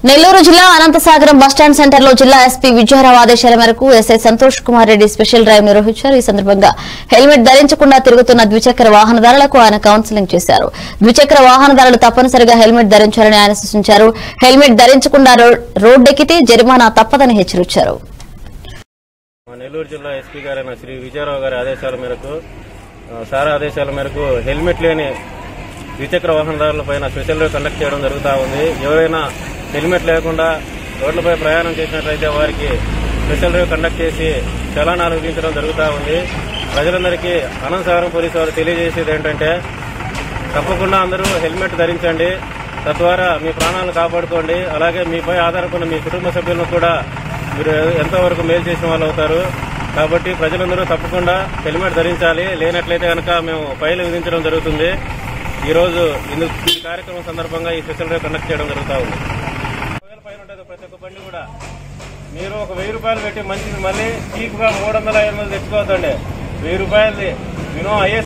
నెల్లూరు జిల్లా Anantasagaram bus stand centre లో జిల్లా ఎస్పీ విజయరావు ఆదేశాల మేరకు SI Santosh Kumar Reddy special drive నిర్వహించారు ఈ సందర్భంగా హెల్మెట్ ధరించకుండా తిరుగుతున్న ద్విచక్ర వాహనదారులకు ఆయన కౌన్సిలింగ్ చేశారు ద్విచక్ర వాహనదారులు తప్పనిసరిగా హెల్మెట్ ధరించాలని ఆయన సూచించారు హెల్మెట్ ధరించకుండా రో- రోడ్డెక్కితే జరిమానా తప్పదని హెచ్చరించారు మా నెల్లూరు జిల్లా ఎస్పీ గారైన శ్రీ విజయరావు గారి ఆదేశాల మేరకు ఆ, సార్ ఆదేశాల మేరకు హెల్మెట్ లేని ద్విచక్ర వాహనదారులపైన స్పెషల్ డ్రైవ్ కండక్ట్ చేయడం జరుగుతూ ఉంది ఎవరైనా హెల్మెట్ లేకుండా రోడ్లపై ప్రయాణం చేసినట్లయితే వారికి స్పెషల్ డ్రైవ్ కండక్ట్ చేసి చలానాలు విధించడం జరుగుతూ ఉంది ప్రజలందరికీ అనంతసాగరం పోలీసు వారు తెలియజేసేది ఏంటంటే తప్పకుండా అందరూ హెల్మెట్ ధరించండి తద్వారా మీ ప్రాణాలను కాపాడుకోండి అలాగే మీపై ఆధారపడిన మీ కుటుంబ సభ్యులను కూడా మీరు ఎంతో వరకు మేలు చేసిన వాళ్ళు అవుతారు కాబట్టి ప్రజలందరూ తప్పకుండా హెల్మెట్ ధరించాలి లేనట్లయితే కనుక మేము ఫైల్ విధించడం జరుగుతుంది ఈ రోజు ఇందు ఈ కార్యక్రమం సందర్భంగా ఈ స్పెషల్ డ్రైవ్ కండక్ట్ చేయడం జరుగుతూ ఉంది వేల పైన ఉంటుంది ప్రతి ఒక్క బండి కూడా మీరు ఒక వెయ్యి రూపాయలు పెట్టి మంచిది మళ్ళీ చీప్ గా మూడు వందల ఐదు వందలు తెచ్చుకోవద్దండి వెయ్యి రూపాయలది మినిమం అయ్యే